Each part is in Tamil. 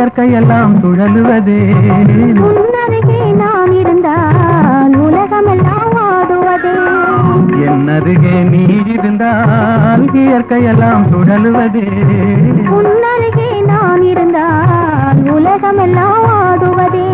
இயற்கையெல்லாம் சுழலுவதே உன்னருகே நான் இருந்தால் உலகமெல்லாம் ஆடுவதே என்னருகே நீ இருந்தால் இயற்கையெல்லாம் சுழலுவதே உன்னருகே நான் இருந்தால் உலகமெல்லாம் ஆடுவதே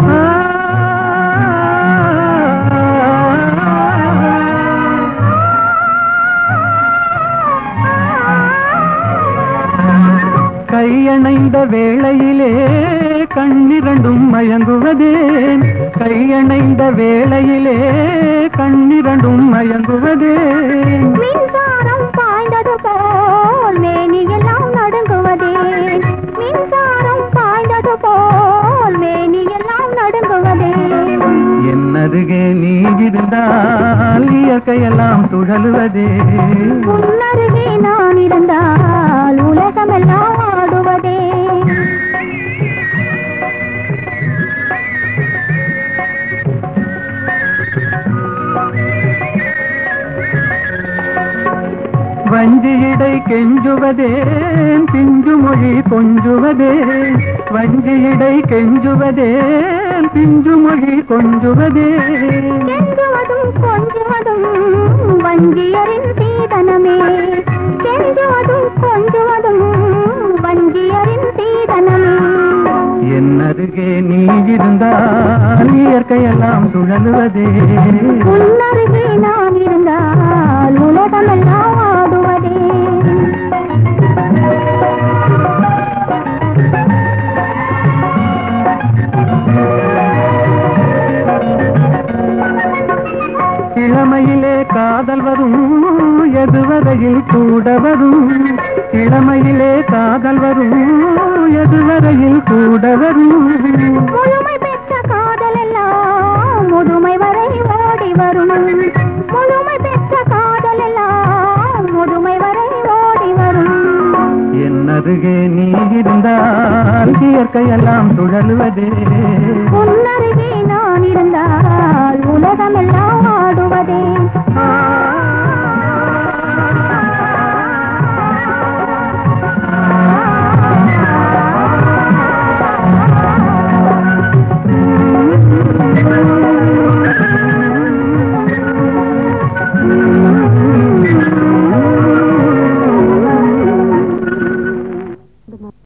கையணைந்த வேளையிலே கண்ணிரண்டும் மயங்குவதே கையணைந்த வேளையிலே கண்ணிரண்டும் மயங்குவதே மின்சாரம் பாய்ந்தது போல் மேனியெல்லாம் நடுங்குவதே மின்சாரம் பாய்ந்தது போல் மேனியெல்லாம் நடுங்குவதே என்னருகே நீ இருந்தால் இயற்கையெல்லாம் சுழலுவதே உன்னருகே நான் இருந்தால் உலகமெல்லாம் ஆடுவதே வஞ்சியிடை கெஞ்சுவதேன் பிஞ்சு மொழி கொஞ்சுவதேன் வஞ்சியிடை கெஞ்சுவதேன் பிஞ்சு மொழி கொஞ்சுவதேன் கெஞ்சுவதும் கொஞ்சுவதும் வஞ்சியரின் சீதனமே கெஞ்சுவதும் கொஞ்சுவதும் வஞ்சியரின் சீதனமே என்னருகே நீ இருந்தால் இயற்கையெல்லாம் சுழலுவதே உன்னருகே நான் இருந்தால் உலகமெல்லாம் ஆடுவதே இளமையிலே காதல் வரும் எதுவரையில் கூட வரும் இளமையிலே காதல் வரும் எதுவரையில் கூட வரும் முழுமை பெற்ற காதல் எல்லாம் முதுமை வரை ஓடி வரும் முழுமை பெற்ற காதல் எல்லாம் முதுமை வரை ஓடி வரும் என்னருகே நீ இருந்தால் இயற்கையெல்லாம் சுழலுவதே உன்னருகே நான் இருந்தால் உலகமெல்லாம் ஆடுவதே ஆ